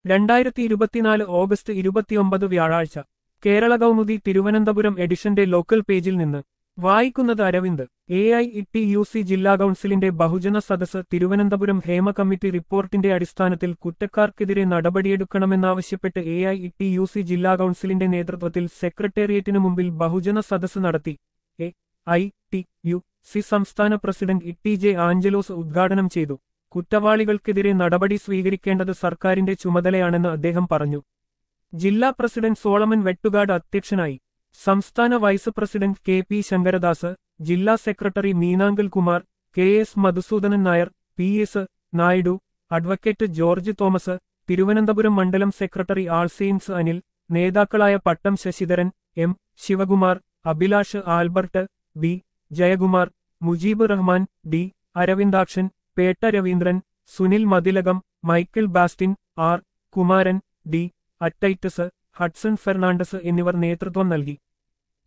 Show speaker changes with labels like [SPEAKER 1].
[SPEAKER 1] രണ്ടായിരത്തി ഇരുപത്തിനാല് ഓഗസ്റ്റ് ഇരുപത്തിയൊമ്പത് വ്യാഴാഴ്ച കേരള കൗമുദി തിരുവനന്തപുരം എഡിഷന്റെ ലോക്കൽ പേജിൽ നിന്ന് വായിക്കുന്നത് Aravind A I E T U C ജില്ലാ കൗൺസിലിന്റെ ബഹുജന സദസ് തിരുവനന്തപുരം ഹേമ കമ്മിറ്റി റിപ്പോർട്ടിന്റെ അടിസ്ഥാനത്തിൽ കുറ്റക്കാർക്കെതിരെ നടപടിയെടുക്കണമെന്നാവശ്യപ്പെട്ട് A I E T U C ജില്ലാ കൗൺസിലിന്റെ നേതൃത്വത്തിൽ സെക്രട്ടേറിയറ്റിനു മുമ്പിൽ ബഹുജന സദസ് നടത്തി A I T U C സംസ്ഥാന president E T J Angelos ഉദ്ഘാടനം ചെയ്തു കുറ്റവാളികൾക്കെതിരെ നടപടി സ്വീകരിക്കേണ്ടത് സർക്കാരിന്റെ ചുമതലയാണെന്ന് അദ്ദേഹം പറഞ്ഞു ജില്ലാ പ്രസിഡന്റ് സോളമൻ വെട്ടുകാട് അധ്യക്ഷനായി സംസ്ഥാന vice president K P Sankaradas ജില്ലാ secretary Meenankal Kumar K S Madhusoodanan Nair P S Naidu advocate George Thomas Thiruvananthapuram മണ്ഡലം സെക്രട്ടറി ആൾസെയിൻസ് അനിൽ നേതാക്കളായ Pattom Sasidharan M Sivakumar Abhilash Albert B Jayakumar Mujeeb Rahman D Aravindakshan Petta Raveendran Sunil Mathilakam Michael Bastin R Kumaran D അറ്റൈറ്റസ് ഹഡ്സൺ ഫെർണാണ്ടസ് എന്നിവർ നേതൃത്വം നൽകി